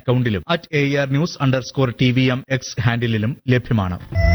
അക്കൌണ്ടിലും at A R news underscore T V M X ഹാൻഡിലും ലഭ്യമാണ്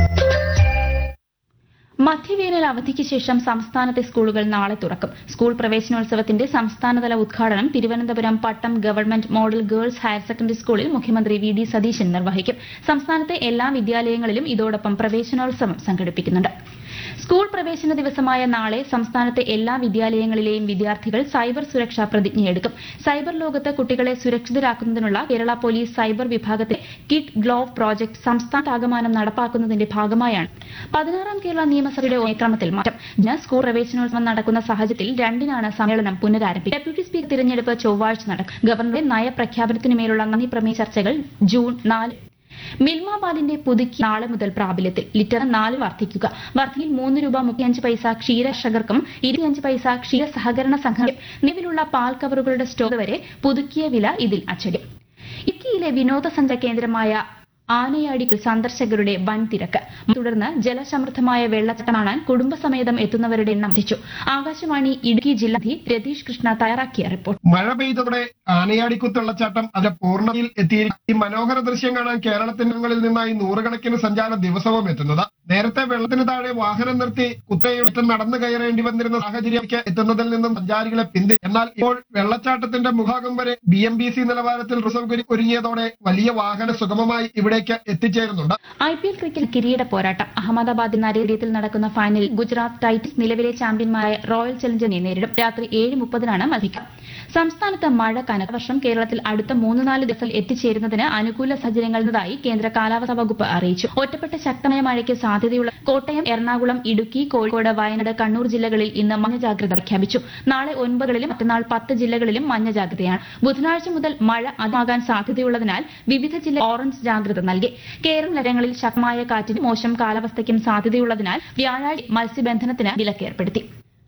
മധ്യവേനൽ അവധിക്ക് ശേഷം സംസ്ഥാനത്തെ സ്കൂളുകൾ നാളെ തുറക്കും സ്കൂൾ പ്രവേശനോത്സവത്തിന്റെ സംസ്ഥാനതല ഉദ്ഘാടനം Thiruvananthapuram Pattom government model girls higher secondary സ്കൂളിൽ മുഖ്യമന്ത്രി വി ഡി സതീശൻ നിർവഹിക്കും സംസ്ഥാനത്തെ എല്ലാ വിദ്യാലയങ്ങളിലും ഇതോടൊപ്പം പ്രവേശനോത്സവം സംഘടിപ്പിക്കുന്നുണ്ട് സ്കൂൾ പ്രവേശന ദിവസമായ നാളെ സംസ്ഥാനത്തെ എല്ലാ വിദ്യാലയങ്ങളിലെയും വിദ്യാർത്ഥികൾ സൈബർ സുരക്ഷാ പ്രതിജ്ഞയെടുക്കും സൈബർ ലോകത്ത് കുട്ടികളെ സുരക്ഷിതരാക്കുന്നതിനുള്ള കേരള പോലീസ് സൈബർ വിഭാഗത്തെ കിഡ് ഗ്ലോവ് പ്രോജക്ട് സംസ്ഥാനത്താകമാനം നടപ്പാക്കുന്നതിന്റെ ഭാഗമായാണ് പതിനാറാം കേരള നിയമസഭയുടെ ക്രമത്തിൽ മാറ്റം ഇന്ന് സ്കൂൾ പ്രവേശനോത്സവം നടക്കുന്ന സാഹചര്യത്തിൽ രണ്ടിനാണ് സമ്മേളനം പുനരാരംഭിക്കുക ഡെപ്യൂട്ടി സ്പീക്കർ തിരഞ്ഞെടുപ്പ് ചൊവ്വാഴ്ച നടക്കും ഗവർണറുടെ നയപ്രഖ്യാപനത്തിനുമേലുള്ള നന്ദി പ്രമേയ ചർച്ചകൾ ജൂൺ നാല് മിൽമ പാലിന്റെ പുതുക്കി നാളെ മുതൽ പ്രാബല്യത്തിൽ ലിറ്ററിന് നാല് വർദ്ധിക്കുക വർദ്ധിയിൽ മൂന്ന് രൂപ മുപ്പത്തിയഞ്ച് പൈസ ക്ഷീരകർഷകർക്കും ഇരുപത്തിയഞ്ച് പൈസ ക്ഷീര സഹകരണ സംഘം നിലവിലുള്ള പാൽ കവറുകളുടെ സ്റ്റോക്ക് വരെ പുതുക്കിയ വില ഇതിൽ അച്ചടിക്കും ഇടുക്കിയിലെ വിനോദസഞ്ചാര കേന്ദ്രമായ ആനയാടിയിൽ സന്ദർശകരുടെ വൻ തിരക്ക് തുടർന്ന് ജലസമൃദ്ധമായ വെള്ളച്ചാട്ടം കാണാൻ കുടുംബസമേതം എത്തുന്നവരുടെ എണ്ണം വർദ്ധിച്ചു ആകാശവാണി ഇടുക്കി ജില്ലാധി രതീഷ് കൃഷ്ണ തയ്യാറാക്കിയ റിപ്പോർട്ട് മഴ പെയ്തതോടെ ആനയാടിക്കുത്ത് വെള്ളച്ചാട്ടം അതിന്റെ പൂർണ്ണതയിൽ എത്തിയിരിക്കും ഈ മനോഹര ദൃശ്യം കാണാൻ കേരളത്തിനങ്ങളിൽ നിന്നായി നൂറുകണക്കിന് സഞ്ചാരം ദിവസവും എത്തുന്നത് നേരത്തെ വെള്ളത്തിന് താഴെ വാഹനം നിർത്തി കുത്തയൊറ്റം നടന്നു കയറേണ്ടി വന്നിരുന്ന സാഹചര്യത്തിലേക്ക് എത്തുന്നതിൽ നിന്നും സഞ്ചാരികളെ പിന്തി എന്നാൽ ഇപ്പോൾ വെള്ളച്ചാട്ടത്തിന്റെ മുഖാകം വരെ ബി എം ബി സി നിലവാരത്തിൽ റിസർവ് ഒരുങ്ങിയതോടെ വലിയ വാഹന സുഗമമായി ഇവിടേക്ക് എത്തിച്ചേരുന്നുണ്ട് ഐ പി എൽ ക്രിക്കറ്റ് കിരീട പോരാട്ടം അഹമ്മദാബാദ് നരേന്ദ്രത്തിൽ നടക്കുന്ന ഫൈനലിൽ ഗുജറാത്ത് ടൈറ്റൻസ് നിലവിലെ ചാമ്പ്യന്മാരായ റോയൽ ചലഞ്ചറിനെ നേരിടും രാത്രി ഏഴ് മുപ്പതിനാണ് മത്സരം സംസ്ഥാനത്ത് മഴ കനത്ത വർഷം കേരളത്തിൽ അടുത്ത മൂന്ന് നാല് ദിവസം എത്തിച്ചേരുന്നതിന് അനുകൂല സാഹചര്യങ്ങൾ ഉള്ളതായി കേന്ദ്ര കാലാവസ്ഥാ വകുപ്പ് അറിയിച്ചു ഒറ്റപ്പെട്ട ശക്തമായ മഴയ്ക്ക് സാധ്യതയുള്ള കോട്ടയം എറണാകുളം ഇടുക്കി കോഴിക്കോട് വയനാട് കണ്ണൂർ ജില്ലകളിൽ ഇന്ന് മഞ്ഞ ജാഗ്രത പ്രഖ്യാപിച്ചു നാളെ ഒൻപതിലും മറ്റന്നാൾ പത്ത് ജില്ലകളിലും മഞ്ഞ ജാഗ്രതയാണ് ബുധനാഴ്ച മുതൽ മഴ അതാകാൻ സാധ്യതയുള്ളതിനാൽ വിവിധ ജില്ല ഓറഞ്ച് ജാഗ്രത നൽകി കേരള നഗരങ്ങളിൽ ശക്തമായ കാറ്റിനും മോശം കാലാവസ്ഥയ്ക്കും സാധ്യതയുള്ളതിനാൽ വ്യാഴാഴ്ച മത്സ്യബന്ധനത്തിന് വിലക്കേർപ്പെടുത്തി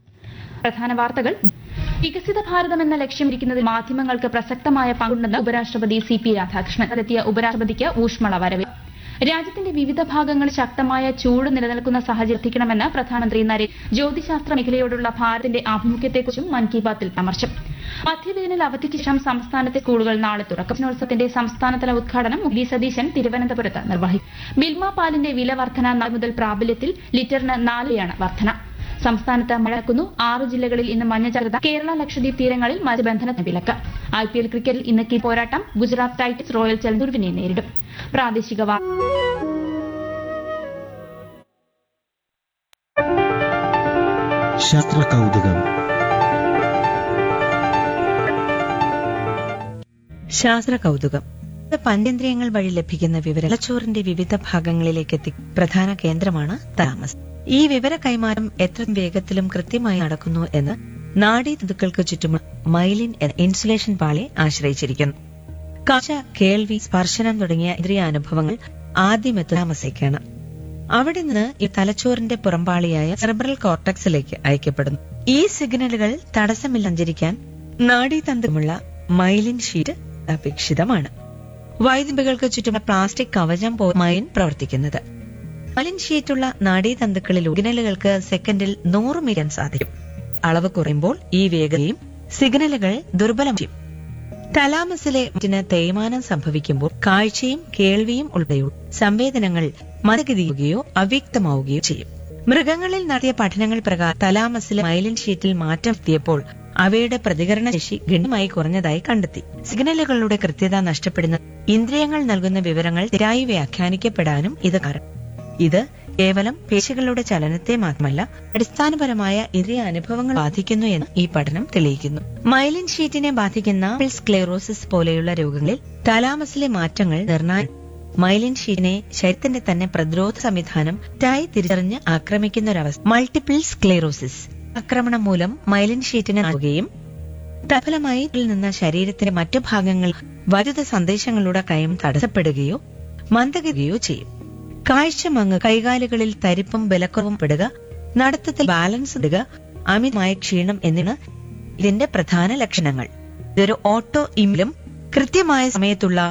പ്രധാന വാർത്തകൾ വികസിത ഭാരതം എന്ന ലക്ഷ്യം ഇരിക്കുന്നതിൽ മാധ്യമങ്ങൾക്ക് പ്രസക്തമായ പങ്കുണ്ടെന്ന് ഉപരാഷ്ട്രപതി സി പി രാധാകൃഷ്ണൻ എത്തിയ ഉപരാഷ്ട്രപതിക്ക് ഊഷ്മള വരവ് രാജ്യത്തിന്റെ വിവിധ ഭാഗങ്ങളിൽ ശക്തമായ ചൂട് നിലനിൽക്കുന്ന സാഹചര്യം എത്തിക്കണമെന്ന് പ്രധാനമന്ത്രി നരേന്ദ്ര ജ്യോതിശാസ്ത്ര മേഖലയോടുള്ള ഭാരതത്തിന്റെ ആഭിമുഖ്യത്തെക്കുറിച്ചും മൻ കി ബാത്തിൽ പരാമർശം മധ്യവേനൽ അവധിക്ക് ശേഷം സംസ്ഥാനത്തെ സ്കൂളുകൾ നാളെ തുറക്കും പ്രവേശനോത്സവത്തിന്റെ സംസ്ഥാനതല ഉദ്ഘാടനം വി സതീശൻ തിരുവനന്തപുരത്ത് നിർവഹിക്കും മിൽമ പാലിന്റെ വില വർധന നാളെ മുതൽ പ്രാബല്യത്തിൽ ലിറ്ററിന് നാലെയാണ് വർധന സംസ്ഥാനത്ത് മഴക്കുന്നു ആറ് ജില്ലകളിൽ ഇന്ന് മഞ്ഞ ജാഗ്രത കേരള ലക്ഷദ്വീപ് തീരങ്ങളിൽ മത്സ്യബന്ധനത്തിന് വിലക്ക് ഐ പി എൽ ക്രിക്കറ്റിൽ ഇന്ന് കി പോരാട്ടം ഗുജറാത്ത് ടൈറ്റൻസ് റോയൽ ചലഞ്ചൂരിനെ നേരിടും പ്രാദേശിക വാ ശാസ്ത്ര കൗതുകം ശാസ്ത്ര കൗതുകം പഞ്ചേന്ദ്രിയങ്ങൾ വഴി ലഭിക്കുന്ന വിവരം തലച്ചോറിന്റെ വിവിധ ഭാഗങ്ങളിലേക്ക് എത്തി പ്രധാന കേന്ദ്രമാണ് താമസ് ഈ വിവര കൈമാറ്റം എത്ര വേഗത്തിലും കൃത്യമായി നടക്കുന്നു എന്ന് നാഡീതന്തുക്കൾക്ക് ചുറ്റുമുള്ള മൈലിൻ എന്ന ഇൻസുലേഷൻ പാളി ആശ്രയിച്ചിരിക്കുന്നു കാഴ്ച കേൾവി സ്പർശനം തുടങ്ങിയ ഇന്ദ്രിയാനുഭവങ്ങൾ ആദ്യം താമസിക്കാണ് അവിടെ നിന്ന് ഈ തലച്ചോറിന്റെ പുറംപാളിയായ സെർബ്രൽ കോർട്ടക്സിലേക്ക് അയക്കപ്പെടുന്നു ഈ സിഗ്നലുകൾ തടസ്സമില്ല സഞ്ചരിക്കാൻ നാഡീതന്തുമുള്ള മൈലിൻ ഷീറ്റ് അപേക്ഷിതമാണ് വൈദ്യുതികൾക്ക് ചുറ്റുമുള്ള പ്ലാസ്റ്റിക് കവചം പോ മൈലിൻ പ്രവർത്തിക്കുന്നത് മൈലിൻ ഷീറ്റുള്ള നാഡീതന്തുക്കളിൽ സിഗ്നലുകൾക്ക് സെക്കൻഡിൽ നൂറ് മീറ്റർ സാധിക്കും അളവ് കുറയുമ്പോൾ ഈ വേഗതയും സിഗ്നലുകൾ ദുർബലം ചെയ്യും തലാമസിലെ മറ്റിന് തേയ്മാനം സംഭവിക്കുമ്പോൾ കാഴ്ചയും കേൾവിയും ഉൾപ്പെടെയുള്ള സംവേദനങ്ങൾ മന്ദഗതിയുകയോ അവ്യക്തമാവുകയോ ചെയ്യും മൃഗങ്ങളിൽ നടത്തിയ പഠനങ്ങൾ പ്രകാരം തലാമസിലെ മൈലിൻ ഷീറ്റിൽ മാറ്റം എത്തിയപ്പോൾ അവയുടെ പ്രതികരണ ശേഷി ഗണ്യമായി കുറഞ്ഞതായി കണ്ടെത്തി സിഗ്നലുകളുടെ കൃത്യത നഷ്ടപ്പെടുന്ന ഇന്ദ്രിയങ്ങൾ നൽകുന്ന വിവരങ്ങൾ തെറ്റായി വ്യാഖ്യാനിക്കപ്പെടാനും ഇത് കാരണം ഇത് കേവലം പേശികളുടെ ചലനത്തെ മാത്രമല്ല അടിസ്ഥാനപരമായ ഇന്ദ്രിയ അനുഭവങ്ങൾ ബാധിക്കുന്നു എന്ന് ഈ പഠനം തെളിയിക്കുന്നു മൈലിൻ ഷീറ്റിനെ ബാധിക്കുന്ന സ്ക്ലെറോസിസ് പോലെയുള്ള രോഗങ്ങളിൽ തലാമസിലെ മാറ്റങ്ങൾ നിർണായക മൈലിൻ ഷീറ്റിനെ ശരീരത്തിന്റെ തന്നെ പ്രതിരോധ സംവിധാനം ടായി തിരിച്ചറിഞ്ഞ് ആക്രമിക്കുന്ന ഒരവസ്ഥ മൾട്ടിപ്പിൾ സ്ക്ലെറോസിസ് ആക്രമണം മൂലം മൈലിൻ ഷീറ്റിനെ നൽകുകയും തഫലമായി ഇതിൽ നിന്ന് ശരീരത്തിന്റെ മറ്റു ഭാഗങ്ങൾ വൈദ്യുത സന്ദേശങ്ങളുടെ കയം തടസ്സപ്പെടുകയോ മന്ദഗതിയോ ചെയ്യും കാഴ്ച മങ്ങ് കൈകാലുകളിൽ തരിപ്പും ബലക്കുറവും പെടുക നടത്തത്തിൽ ബാലൻസ് ഇടുക അമിതമായ ക്ഷീണം എന്നിവ ഇതിന്റെ പ്രധാന ലക്ഷണങ്ങൾ ഇതൊരു ഓട്ടോ ഇമ്മിലും കൃത്യമായ സമയത്തുള്ള